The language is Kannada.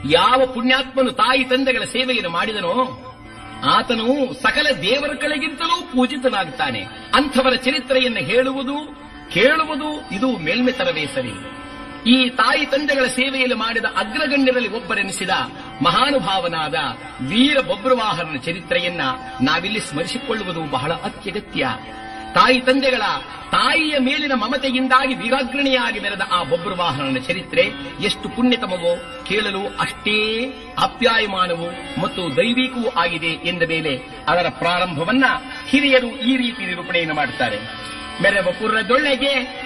ಯಾವ ಪುಣ್ಯಾತ್ಮನು ತಾಯಿ ತಂದೆಗಳ ಸೇವೆಯನ್ನು ಮಾಡಿದನೋ ಆತನು ಸಕಲ ದೇವರ ಕಳೆಗಿಂತಲೂ ಪೂಜಿತನಾಗುತ್ತಾನೆ ಅಂಥವರ ಚರಿತ್ರೆಯನ್ನು ಹೇಳುವುದು ಕೇಳುವುದು ಇದು ಮೇಲ್ಮೆತರವೇ ಸರಿ ಈ ತಾಯಿ ತಂದೆಗಳ ಸೇವೆಯಲ್ಲಿ ಮಾಡಿದ ಅಗ್ರಗಣ್ಯರಲ್ಲಿ ಒಬ್ಬರೆನಿಸಿದ ಮಹಾನುಭಾವನಾದ ವೀರ ಬೊಬ್ರವಾಹನನ ಚರಿತ್ರೆಯನ್ನ ನಾವಿಲ್ಲಿ ಸ್ಮರಿಸಿಕೊಳ್ಳುವುದು ಬಹಳ ಅತ್ಯಗತ್ಯ ತಾಯಿ ತಂದೆಗಳ ತಾಯಿಯ ಮೇಲಿನ ಮಮತೆಯಿಂದಾಗಿ ವೀರಾಗ್ರಣಿಯಾಗಿ ಮೆರೆದ ಆ ಬೊಬ್ರವಾಹನನ ಚರಿತ್ರೆ ಎಷ್ಟು ಪುಣ್ಯತಮವೋ ಕೇಳಲು ಅಷ್ಟೇ ಆಪ್ಯಾಯಮಾನವೂ ಮತ್ತು ದೈವಿಕವೂ ಆಗಿದೆ ಎಂದ ಮೇಲೆ ಅದರ ಪ್ರಾರಂಭವನ್ನ ಹಿರಿಯರು ಈ ರೀತಿ ನಿರೂಪಣೆಯನ್ನು ಮಾಡುತ್ತಾರೆ ಮೆರವ ಪುರದೊಳಗೆ